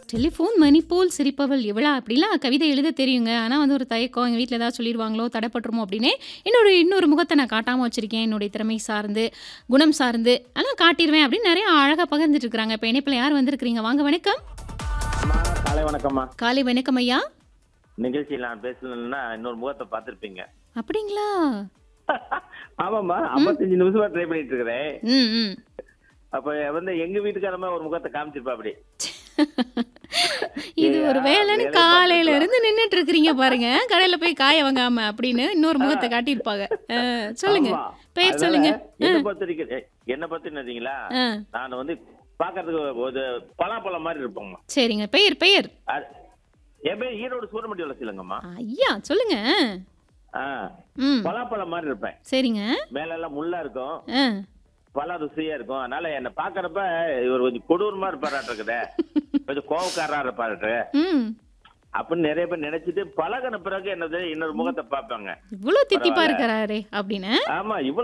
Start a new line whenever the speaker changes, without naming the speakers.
Telephone மணி போல் சிரிப்பவள் இவளா அப்படிலாம் கவிதை எழுத தெரியுங்க. ஆனா வந்து ஒரு தயக்கம், எங்க வீட்ல ஏதாவது சொல்லிருவாங்களோ, தடப்பட்டுருமோ அப்படின்னு, என்னோட இன்னொரு முகத்த நான் காட்டாம வச்சிருக்கேன். என்னுடைய திறமை சார்ந்து, குணம் சார்ந்து, ஆனா காட்டிருவேன் அப்படின்னு நெறைய அழகா பகிர்ந்துட்டு இருக்காங்க. இப்ப இணைப்புல யார் வந்திருக்கிறீங்க? வாங்க வணக்கம்.
அம்மா காலை வணக்கம்மா
காலை வணக்கம் ஐயா.
நிகழ்ச்சியில் நான் பேசணும்னா இன்னொரு முகத்தை பார்த்திருப்பீங்க
அப்படிங்களா?
ஆமாம்மா ஐம்பத்தஞ்சு நிமிஷமா ட்ரை பண்ணிட்டு இருக்கிறேன்
ம், ம்.
அப்ப வந்து எங்க வீட்டுக்காரமா ஒரு முகத்தை காமிச்சிருப்பா அப்படி
இது ஒரு
ஏய்,
வேலைன்னு
வேலையை
காலையில
பார்த்துக்கலாம்.
இருந்து நின்னுட்டு இருக்கிறீங்க பாருங்க. கடையில போய் காய வாங்காம அப்படின்னு இன்னொரு முகத்த காட்டியிருப்பாங்க. அ, சொல்லுங்க.
ஆமா.
பெயர்
அதனால
சொல்லுங்க.
என்ன பொறுத்த வரைக்கும் எ- என்ன பத்தி நினைச்சீங்களா
ஆ,
நான் வந்து பாக்குறதுக்கு ஒரு பலாப்பழம் மாதிரி இருப்போம்மா
சரிங்க. பெயர் பெயர்.
அது- என் பேர் ஈரோடு சூரமட்டி வளர்ச்சிலங்கம்மா
ஐயா சொல்லுங்க.
ஆ
ம்.
பலாப்பழம் மாதிரி இருப்பேன்
சரிங்க.
மேல எல்லாம் முள்ளா இருக்கும்
ஆ.
பல ருசியா இருக்கும் அதனால என்ன பாக்குறப்ப இவர் கொஞ்சம் கொடூரமா இருப்பாராட்டு இருக்குதே கொஞ்சம் கோவக்காரரா இருப்பாரு
ம்.
அப்படின்னு நிறைய பேர் நினைச்சிட்டு பழகின பிறகு என்னது இன்னொரு முகத்தை பார்ப்பாங்க
இவ்வளவு தித்திப்பா
பரவாயில்ல.
இருக்கிறாரே அப்படின்னு.
ஆமா இவ்வளவு